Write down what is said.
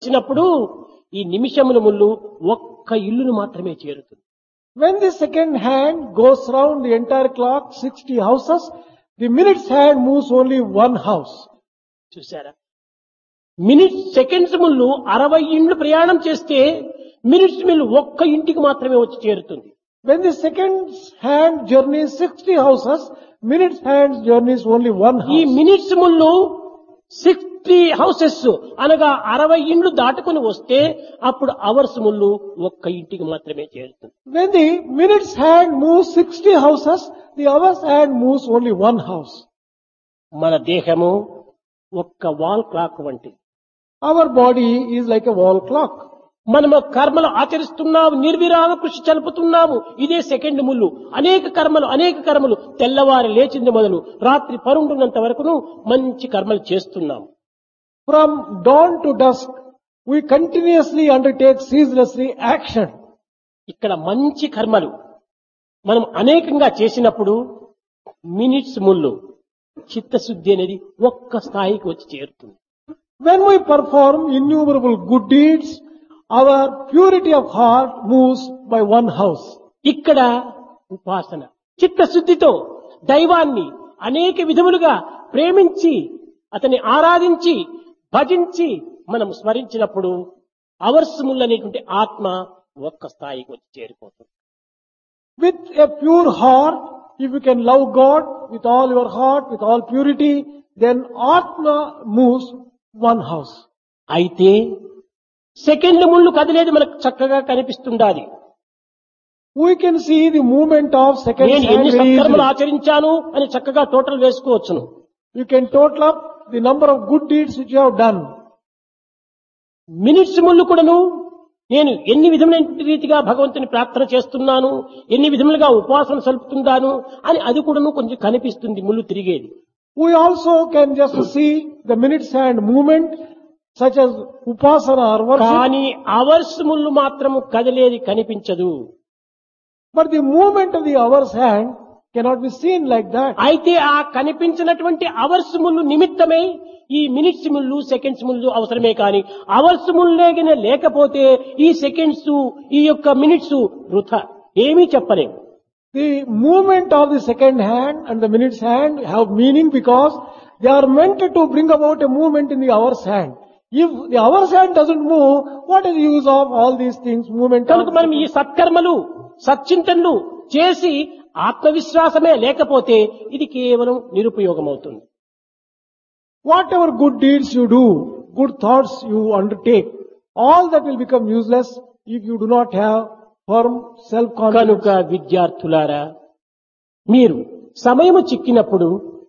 వచ్చినప్పుడు ఈ నిమిషముల ముళ్ళు ఒక్క ఇల్లును మాత్రమే చేరుతుంది When the second hand goes round the entire clock, 60 houses, the minute's hand moves only one house. చూసారా మినిట్స్ సెకండ్స్ ముళ్ళు అరవై ఇండ్లు ప్రయాణం చేస్తే మినిట్స్ మిల్లు ఒక్క ఇంటికి మాత్రమే వచ్చి చేరుతుంది When the second hand journeys 60 houses, minute's hand journeys only one ఈ house. మినిట్స్ ముళ్ళు సిక్స్టీ హౌసెస్ అనగా అరవై ఇండ్లు దాటుకుని వస్తే అప్పుడు అవర్స్ ముళ్ళు ఒక్క ఇంటికి మాత్రమే చేరుతుంది When the minute's hand moves 60 houses, the hour's hand moves only one house. మన దేహము ఒక్క వాల్ క్లాక్ వంటిది Our body is like a wall clock. మనము కర్మలు ఆచరిస్తున్నాము నిర్విరామ కృషి చలుపుతున్నాము ఇదే సెకండ్ ముళ్ళు అనేక కర్మలు అనేక కర్మలు తెల్లవారి లేచింది మొదలు రాత్రి పరుండున్నంత వరకును మంచి కర్మలు చేస్తున్నాము From dawn to dusk, we continuously undertake ceaselessly action. ఇక్కడ మంచి కర్మలు మనం అనేకంగా చేసినప్పుడు మినిట్స్ ముళ్ళు చిత్తశుద్ధి అనేది ఒక్క స్థాయికి వచ్చి చేరుతుంది When we perform innumerable good deeds, our purity of heart moves by one house. ఇక్కడ ఉపాసన చిత్తశుద్ధితో దైవాన్ని అనేక విధములుగా ప్రేమించి అతన్ని ఆరాధించి భజించి మనం స్మరించినప్పుడు అవర్స్ అనేటువంటి ఆత్మ ఒక్క స్థాయికి వచ్చి చేరిపోతుంది With a pure heart, if you can love God with all your heart, with all purity, then Atma moves one house. అయితే సెకండ్ ముళ్ళు కదిలేది మనకు చక్కగా కనిపిస్తుండాలి We can see the movement of second నేను hand ఎన్ని very సత్కర్మలు easily. ఆచరించాను అని చక్కగా టోటల్ వేసుకోవచ్చును You can total up the number of good deeds which you have done. Minutes ముళ్ళు కూడాను నేను ఎన్ని విధమైన రీతిగా భగవంతుని ప్రార్థన చేస్తున్నాను ఎన్ని విధములుగా ఉపాసన సలుపుతున్నాను అని అది కూడాను కొంచెం కనిపిస్తుంది ముళ్ళు తిరిగేది We also can just see the minute's hand movement such as upasana or worship. కానీ అవర్స్ ముళ్ళు మాత్రము కదిలేది కనిపించదు But the movement of the hour's hand cannot be seen like that. అయితే ఆ కనిపించినటువంటి అవర్స్ ముళ్ళు నిమిత్తమై ఈ మినిట్స్ ముళ్ళు సెకండ్స్ ముళ్ళు అవసరమే కానీ అవర్స్ ముళ్ళేగిన లేకపోతే ఈ సెకండ్స్ ఈ యొక్క మినిట్స్ వృథ ఏమీ చెప్పలేము The movement of the second hand and the minute's hand have meaning because they are meant to bring about a movement in the hour's hand. If the hour's hand doesn't move, what is the use of all these things? Movement కనుక of మనం ఈ సత్కర్మలు సచ్చింతనలు చేసి ఆత్మవిశ్వాసమే లేకపోతే ఇది కేవలం నిరుపయోగం అవుతుంది whatever good deeds you do, good thoughts you undertake, all that will become useless if you do not have firm self-confidence. కనుక విద్యార్థులారా మీరు సమయము చిక్కినప్పుడు